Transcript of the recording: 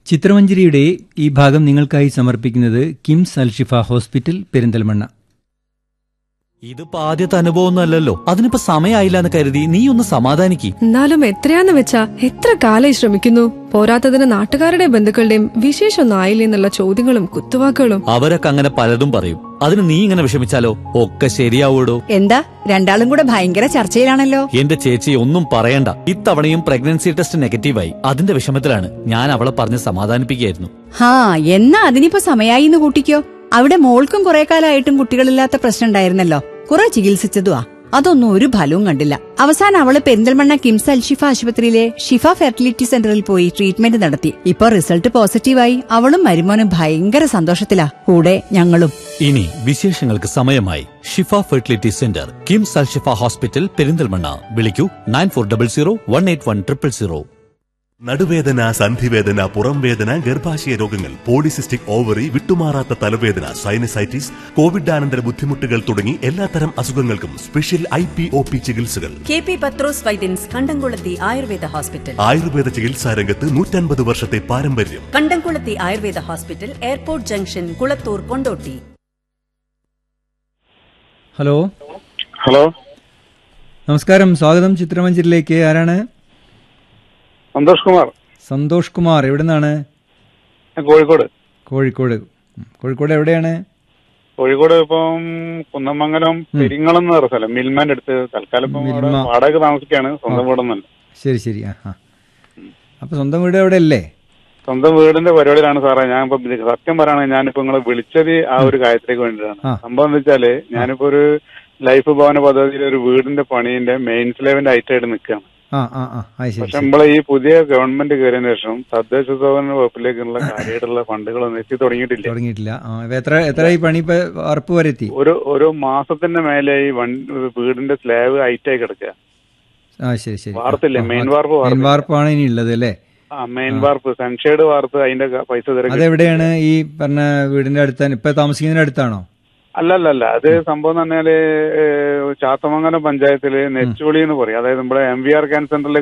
ചിത്രമഞ്ജരിയുടെ ഈ ഭാഗം നിങ്ങൾക്കായി സമർപ്പിക്കുന്നത് കിംസ് അൽഷിഫ ഹോസ്പിറ്റൽ പെരിന്തൽമണ്ണ ഇതിപ്പോ ആദ്യത്തെ അനുഭവം അല്ലല്ലോ അതിനിപ്പോ സമയമായില്ല എന്ന് കരുതി നീ ഒന്ന് സമാധാനിക്ക് എന്നാലും എത്രയാന്ന് വെച്ചാ എത്ര കാലായി ശ്രമിക്കുന്നു പോരാത്തതിന് നാട്ടുകാരുടെയും ബന്ധുക്കളുടെയും വിശേഷമൊന്നും ആയില്ലേ എന്നുള്ള ചോദ്യങ്ങളും കുത്തുവാക്കുകളും അവരൊക്കെ അങ്ങനെ പലതും പറയും അതിന് നീ ഇങ്ങനെ വിഷമിച്ചാലോ ഒക്കെ ശരിയാവൂടോ എന്താ രണ്ടാളും കൂടെ ഭയങ്കര ചർച്ചയിലാണല്ലോ എന്റെ ചേച്ചി ഒന്നും പറയണ്ട ഇത്തവണയും പ്രഗ്നൻസി ടെസ്റ്റ് നെഗറ്റീവായി അതിന്റെ വിഷമത്തിലാണ് ഞാൻ അവളെ പറഞ്ഞ് സമാധാനിപ്പിക്കുകയായിരുന്നു ഹാ എന്നാ അതിനിപ്പോ സമയായി എന്ന് കൂട്ടിക്കോ അവിടെ മോൾക്കും കുറെ കാലമായിട്ടും കുട്ടികളില്ലാത്ത പ്രശ്നം ഉണ്ടായിരുന്നല്ലോ കുറെ ചികിത്സിച്ചതുവാ അതൊന്നും ഒരു ഫലവും കണ്ടില്ല അവസാനം അവള് പെരിന്തൽമണ്ണ കിംസ് അൽഷിഫ ആശുപത്രിയിലെ ഷിഫ ഫെർട്ടിലിറ്റി സെന്ററിൽ പോയി ട്രീറ്റ്മെന്റ് നടത്തി ഇപ്പൊ റിസൾട്ട് പോസിറ്റീവായി അവളും മരുമോനും ഭയങ്കര സന്തോഷത്തിലാ കൂടെ ഞങ്ങളും ഇനി വിശേഷങ്ങൾക്ക് സമയമായി Shifa fertility centre KIMS Al Shifa hospital Perinthalmanna വിളിക്കൂ nine four double zero one eight one triple zero നടുവേദന സന്ധിവേദന പുറംവേദന ഗർഭാശയ രോഗങ്ങൾ പോളിസിസ്റ്റിക് ഓവറി വിട്ടുമാറാത്ത തലവേദന സൈനസൈറ്റിസ് കോവിഡാനന്തര ബുദ്ധിമുട്ടുകൾ തുടങ്ങി എല്ലാത്തരം അസുഖങ്ങൾക്കും special I P O P ചികിത്സകൾ K P Pathrose Vaidyans Kandamkulathy Ayurveda hospital Ayurveda ചികിത്സാ രംഗത്ത് നൂറ്റൻപത് വർഷത്തെ പാരമ്പര്യം Kandamkulathy Ayurveda hospital airport junction Kulathur Kondotty hello hello നമസ്കാരം സ്വാഗതം ചിത്രമഞ്ജരിയിലേക്ക് ആരാണ് സന്തോഷ് കുമാർ സന്തോഷ് കുമാർ എവിടെ നിന്നാണ് ഞാൻ കോഴിക്കോട് കോഴിക്കോട് ഉം. കോഴിക്കോട് എവിടെയാണ് കോഴിക്കോട് ഇപ്പം കുന്നമംഗലം പെരിങ്ങളം എന്ന് പറഞ്ഞ സ്ഥലം മിൽമാന്റെ അടുത്ത് തൽക്കാലം ഇപ്പം അവിടെ മിൽമ. വാടക താമസിക്കാണ് സ്വന്തം വീടൊന്നല്ല ശരി ശരി ആ ആ അപ്പൊ സ്വന്തം വീട് എവിടെ അല്ലേ സ്വന്തം വീടിന്റെ പരിപാടിയിലാണ് സാറേ ഞാൻ ഇപ്പൊ ഇത് സത്യം പറയുകയാണെങ്കിൽ ഞാനിപ്പോ നിങ്ങളെ വിളിച്ചത് ആ ഒരു കാര്യത്തിലേക്ക് വേണ്ടിയിട്ടാണ് ആ. സംഭവം എന്താ വെച്ചാല് ഞാനിപ്പോ ഒരു ലൈഫ് ഭവന പദ്ധതിയിൽ ഒരു വീടിന്റെ പണിന്റെ മെയിൻ സ്ലേവിന്റെ ഐറ്റായിട്ട് നിൽക്കുകയാണ് ആ ആ ആ അത് ശരി പക്ഷെ നമ്മളെ ഈ പുതിയ ഗവൺമെന്റ് കയറിയതിനു ശേഷം തദ്ദേശ സ്വയംഭരണ വകുപ്പിലേക്കുള്ള കാര്യമായിട്ടുള്ള ഫണ്ടുകളൊന്നും എത്തി തുടങ്ങിയിട്ടില്ല തുടങ്ങിയിട്ടില്ല ആ ഇപ്പൊ എത്ര എത്ര ഈ പണി ഇപ്പൊ ഉറപ്പ് വരെ എത്തി ഒരു ഒരു മാസത്തിന്റെ മേലെ ഈ വൺ വീടിന്റെ സ്ലാബ് ഹൈറ്റായി കിടക്കുക ആ ശരി ശരി വാർത്തില്ലേ മെയിൻ വാർപ്പ് മെയിൻ വാർപ്പ് വാർപ്പാണ് ഇനി ഉള്ളത് അല്ലേ ആ മെയിൻ വാർപ്പ് സൺഷെയ്ഡ് വാർപ്പ് അതിന്റെ ക- പൈസ തിരക്കി അതെവിടെയാണ് ഈ പറഞ്ഞ വീടിന്റെ അടുത്ത് ഇപ്പൊ താമസിക്കുന്നതിന്റെ അടുത്താണോ അല്ല അല്ല അല്ല അത് സംഭവം എന്ന് പറഞ്ഞാല് ഏഹ്, ചാത്തമംഗലം പഞ്ചായത്തില് നെച്ചുളി എന്ന് പറയും അതായത് നമ്മുടെ എം വി ആർ ക്യാൻസർ സെന്ററിലേക്ക്